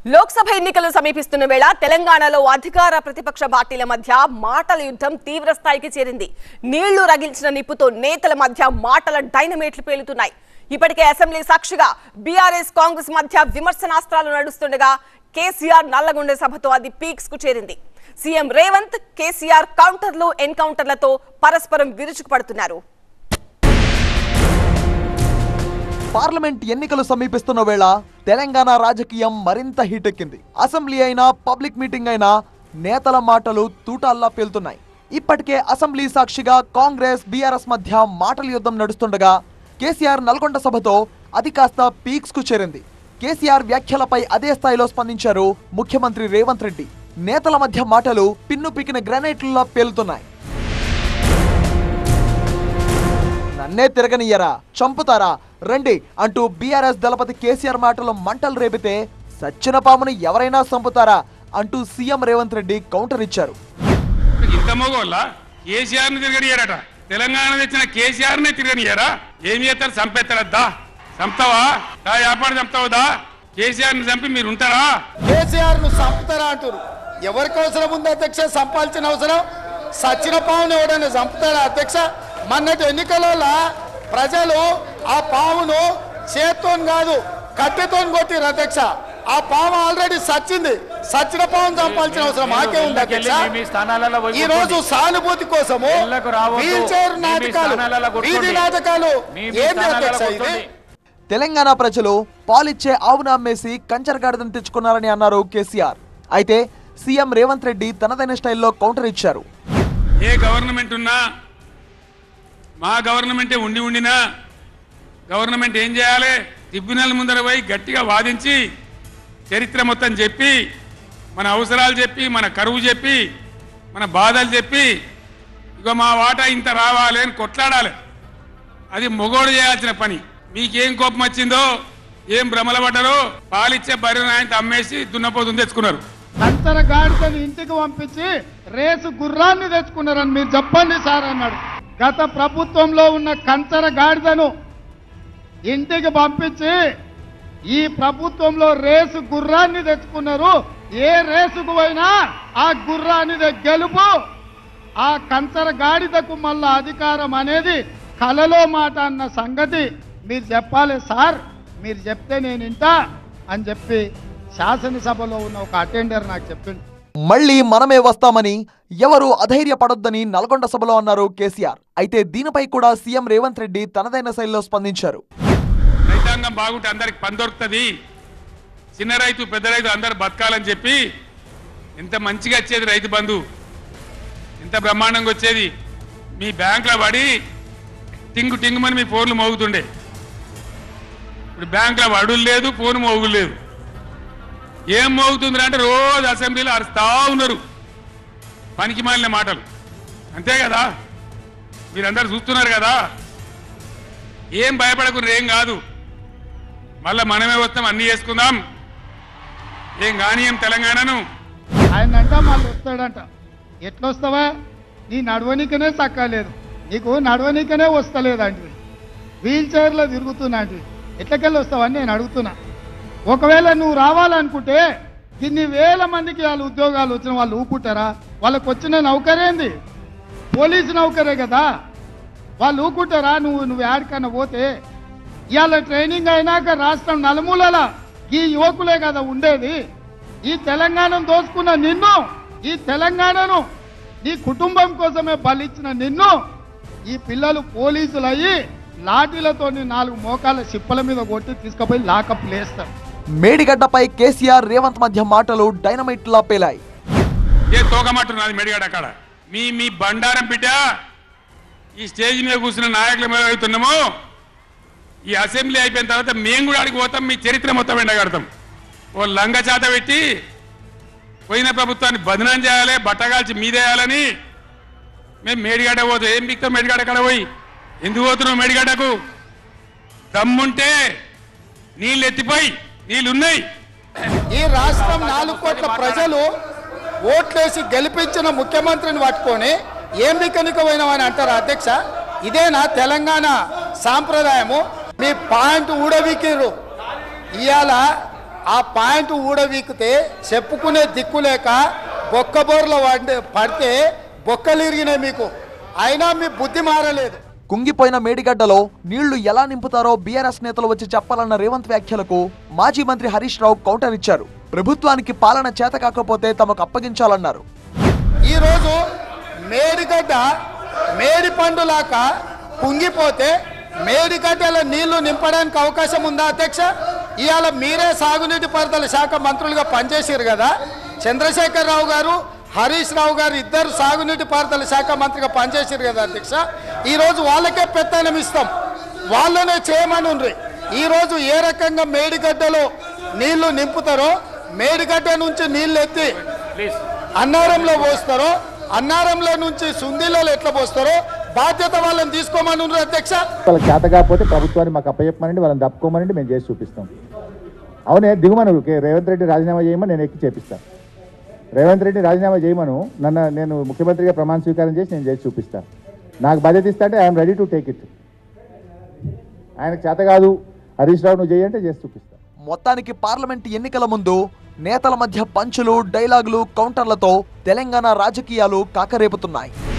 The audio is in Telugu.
లోక్సభ ఎన్నికలు సమీపిస్తున్న వేళ తెలంగాణలో అధికార ప్రతిపక్ష పార్టీల మధ్య మాటల యుద్ధం తీవ్ర స్థాయికి చేరింది నీళ్లు రగిల్చిన నిప్పుతో నేతల మధ్య మాటల డైనమేట్లు పేలుతున్నాయి ఇప్పటికే అసెంబ్లీ సాక్షిగా బీఆర్ఎస్ కాంగ్రెస్ మధ్య విమర్శనాస్త్రాలు నడుస్తుండగా కేసీఆర్ నల్లగొండ సభతో అది పీక్స్ కు చేరింది సీఎం రేవంత్ కేసీఆర్ కౌంటర్లు ఎన్కౌంటర్లతో పరస్పరం విరుచుకుపడుతున్నారు పార్లమెంట్ ఎన్నికలు సమీపిస్తున్న వేళ తెలంగాణ రాజకీయం మరింత హీటెక్కింది అసెంబ్లీ అయినా పబ్లిక్ మీటింగ్ అయినా నేతల మాటలు తూటాల్లా పేలుతున్నాయి ఇప్పటికే అసెంబ్లీ సాక్షిగా కాంగ్రెస్ బీఆర్ఎస్ మధ్య మాటల యుద్ధం నడుస్తుండగా కేసీఆర్ నల్గొండ సభతో అది కాస్త పీక్స్ కు చేరింది కేసీఆర్ వ్యాఖ్యలపై అదే స్థాయిలో స్పందించారు ముఖ్యమంత్రి రేవంత్ రెడ్డి నేతల మధ్య మాటలు పిన్ను పికిన గ్రనైట్లలో పేలుతున్నాయి నన్నే తిరగనియ్యరా చంపుతారా రండి అంటూ బీఆర్ఎస్ దళపతి కేసీఆర్ మాటలు మంటలు రేపితే సచ్చిన పామును ఎవరైనా చంపుతారా అంటూ సీఎం రేవంత్ రెడ్డి కౌంటర్ ఇచ్చారు ఇంత మగోళ్ళ కేసీఆర్ ని తిరగనియారట తెలంగాణ తెచ్చిన కేసీఆర్ ని తిరగనియారా ఏం చేస్తారు చంపేస్తారద్దా చంపుతావా దా వ్యాపారం చంపుతావుదా కేసీఆర్ ని చంపి మీరు ఉంటారా కేసీఆర్ ను చంపుతారా అంటారు ఎవరికి అవసరం ఉంది అధ్యక్ష చంపాల్సిన అవసరం సచిన పావును ఎవడైనా చంపుతాడా అధ్యక్ష మొన్నటి ఎన్నికలలో ప్రజలు ఆ పావును చేత్తో కాదు కట్టెతో కొట్టిరు అధ్యక్ష ఆ పాము ఆల్రెడీ సచ్చింది సచిన పావును చంపాల్సిన అవసరం మాకే ఉంది అధ్యక్ష మీ స్థానాలలో పోయి ఈ రోజు సానుభూతి కోసము ఇళ్లకు రావద్దు. వీల్ చైర్ మీ మీ నాటకాలు స్థానాలలో కూర్చోండి. వీధి నాటకాలు మీ మీ ఏంది స్థానాలలో అధ్యక్ష ఇది కూర్చోండి. తెలంగాణ ప్రజలు పాలిచ్చే ఆవును అమ్మేసి కంచరగాడిదని తెచ్చుకున్నారని అన్నారు కేసీఆర్ అయితే సీఎం రేవంత్ రెడ్డి తనదైన స్టైల్లో కౌంటర్ ఇచ్చారు ఏ గవర్నమెంట్ ఉన్నా మా గవర్నమెంటే ఉండి ఉండినా గవర్నమెంట్ ఏం చేయాలి ట్రిబ్యునల్ ముందర పోయి గట్టిగా వాదించి చరిత్ర మొత్తం చెప్పి మన అవసరాలు చెప్పి మన కరువు చెప్పి మన బాధలు చెప్పి ఇక మా వాటా ఇంత రావాలి అని కొట్లాడాలి అది మొగోడు చేయాల్సిన పని మీకేం కోపం వచ్చిందో ఏం భ్రమల పడ్డారో పాలిచ్చే బర్రెను ఆయన అమ్మేసి దున్నపోతుంది తెచ్చుకున్నారు కంచర గాడిదని ఇంటికి పంపించి రేసు గుర్రాన్ని తెచ్చుకున్నారని మీరు చెప్పండి సార్ అన్నాడు గత ప్రభుత్వంలో ఉన్న కంచర గాడిదను ఇంటికి పంపించి ఈ ప్రభుత్వంలో రేసు గుర్రాన్ని తెచ్చుకున్నారు ఏ రేసుకు పోయినా ఆ గుర్రాన్ని గెలుపు ఆ కంచర గాడిదకు మళ్ళా అధికారం అనేది కలలో మాట అన్న సంగతి మీరు చెప్పాలి సార్ మీరు చెప్తే నేను ఇంటా అని చెప్పి శాసనసభలో ఉన్న ఒక అటెండర్ నాకు చెప్పిండు మళ్ళీ మనమే వస్తామని ఎవరు అధైర్యపడొద్దని నల్గొండ సభలో అన్నారు కేసీఆర్ అయితే దీనిపై కూడా సీఎం రేవంత్ రెడ్డి తనదైన శైలిలో స్పందించారు రైతాంగం బాగుంటే అందరికి పని దొరుకుతుంది చిన్న రైతు పెద్ద రైతు అందరు బతకాలని చెప్పి ఎంత మంచిగా వచ్చేది రైతు బంధు ఎంత బ్రహ్మాండంగా వచ్చేది మీ బ్యాంకులో పడి టింగు టింగుమని మీ ఫోన్లు మోగుతుండే ఇప్పుడు బ్యాంకులో వడులు లేదు ఫోన్ మోగులు లేదు ఏం మోగుతుంది అంటే రోజు అసెంబ్లీలో అరుస్తా ఉన్నారు పనికి మాలిన మాటలు అంతే కదా మీరందరూ చూస్తున్నారు కదా ఏం భయపడకుండా ఏం కాదు మళ్ళా మనమే వస్తాం అన్ని చేసుకుందాం ఏం కానీయం తెలంగాణను ఆయన అంట మళ్ళీ వస్తాడంట ఎట్లొస్తావా నీ నడవనికనే చక్కలేదు నీకు నడవనికనే వస్తలేదంటివి వీల్ చైర్లో తిరుగుతున్నాంటివి ఎట్లకెళ్ళి వస్తావని నేను అడుగుతున్నా ఒకవేళ నువ్వు రావాలనుకుంటే ఇన్ని వేల మందికి వాళ్ళ ఉద్యోగాలు వచ్చిన వాళ్ళు ఊపుకుంటారా వాళ్ళకి వచ్చిన నౌకరేంది పోలీసు నౌకరే కదా వాళ్ళు ఊకుంటారా నువ్వు నువ్వు యాడికన్నా పోతే ఇవాళ ట్రైనింగ్ అయినాక రాష్ట్రం నలుమూలల ఈ యువకులే కదా ఉండేది ఈ తెలంగాణను దోచుకున్న నిన్ను ఈ తెలంగాణను నీ కుటుంబం కోసమే బలిచ్చిన నిన్ను ఈ పిల్లలు పోలీసులు అయ్యి లాఠీలతో నాలుగు మోకాల చిప్పల మీద కొట్టి తీసుకుపోయి లాకప్ లేస్తారు మేడిగడ్డపై కేసీఆర్ రేవంత్ మధ్య మాటలు డైనమైట్లా పేలాయి ఏ తోకమట్టు నాది మెడిగాడు అక్కడ మీ మీ బండారం బిడ్డ ఈ స్టేజ్ మీద కూర్చున్న నాయకులు మేము అవుతున్నాము ఈ అసెంబ్లీ అయిపోయిన తర్వాత మేము కూడా అడిగి పోతాం మీ చరిత్ర మొత్తం ఎండగడతాం ఓ లంగ చేత పెట్టి పోయిన ప్రభుత్వాన్ని బదనాం చేయాలి బట్టగాల్చి మీదేయాలని మేము మేడిగడ్డ పోతాం ఏం బిక్తాం మేడిగడ్డ అక్కడ పోయి ఎందుకు పోతున్నావు మేడిగడ్డకు దమ్ముంటే నీళ్ళు ఎత్తిపోయి నీళ్ళున్నాయి ఈ రాష్ట్రం నాలుగు కోట్ల ప్రజలు ఓట్లేసి గెలిపించిన ముఖ్యమంత్రిని పట్టుకొని ఏం దిక్కనికపోయినామని అంటారు అధ్యక్ష ఇదేనా తెలంగాణ సాంప్రదాయము మీ పాయింట్ ఊడవికిరు ఇవాళ ఆ పాయింట్ ఊడవీకితే చెప్పుకునే దిక్కు లేక బొక్కబోర్ల పడి పడితే బొక్కలు ఇరిగినాయి మీకు అయినా మీ బుద్ధి మారలేదు కుంగిపోయిన మేడిగడ్డలో నీళ్లు ఎలా నింపుతారో బీఆర్ఎస్ నేతలు వచ్చి చెప్పాలన్న రేవంత్ వ్యాఖ్యలకు మాజీ మంత్రి హరీష్ రావు కౌంటర్ ఇచ్చారు ప్రభుత్వానికి పాలన చేత కాకపోతే తమకు అప్పగించాలన్నారు ఈరోజు మేడిగడ్డ మేడి పండులాక కుంగిపోతే మేడిగడ్డల నీళ్లు నింపడానికి అవకాశం ఉందా అధ్యక్ష ఇవాళ మీరే సాగునీటి పారుదల శాఖ మంత్రులుగా పనిచేసారు కదా చంద్రశేఖర్ రావు గారు హరీష్ రావు గారు ఇద్దరు సాగునీటి పారుదల శాఖ మంత్రిగా పనిచేసారు కదా అధ్యక్ష ఈరోజు వాళ్ళకే పెత్తనం ఇస్తాం వాళ్ళనే చేయమని ఉండ్రి ఈరోజు ఏ రకంగా మేడిగడ్డలో నీళ్లు నింపుతారో మేడిగడ్డ నుంచి నీళ్లు ఎత్తి అన్నారంలో పోస్తారో అన్నారంలో నుంచి సుందీలలో ఎట్లా పోస్తారో బాధ్యత వాళ్ళని తీసుకోమని ఉన్నారు అధ్యక్ష వాళ్ళకి చేత కాకపోతే ప్రభుత్వాన్ని మాకు అప్పచెప్పమనండి వాళ్ళని తప్పుకోమనండి మేము చేసి చూపిస్తాం అవునే దిగుమను కే రేవంత్ రెడ్డి రాజీనామా చేయమని నేను ఎక్కి చేపిస్తాను రేవంత్ రెడ్డి రాజీనామా చేయమను నన్ను నేను ముఖ్యమంత్రిగా ప్రమాణ స్వీకారం చేసి నేను చేసి చూపిస్తాను నాకు బాధ్యత ఇస్తా అంటే I'm ready to take it ఆయనకు చేత కాదు హరీష్ రావు నువ్వు చేయంటే చేసి చూపిస్తాను మొత్తానికి పార్లమెంట్ ఎన్నికల ముందు నేతల మధ్య పంచులు డైలాగులు కౌంటర్లతో తెలంగాణ రాజకీయాలు కాకరేపుతున్నాయి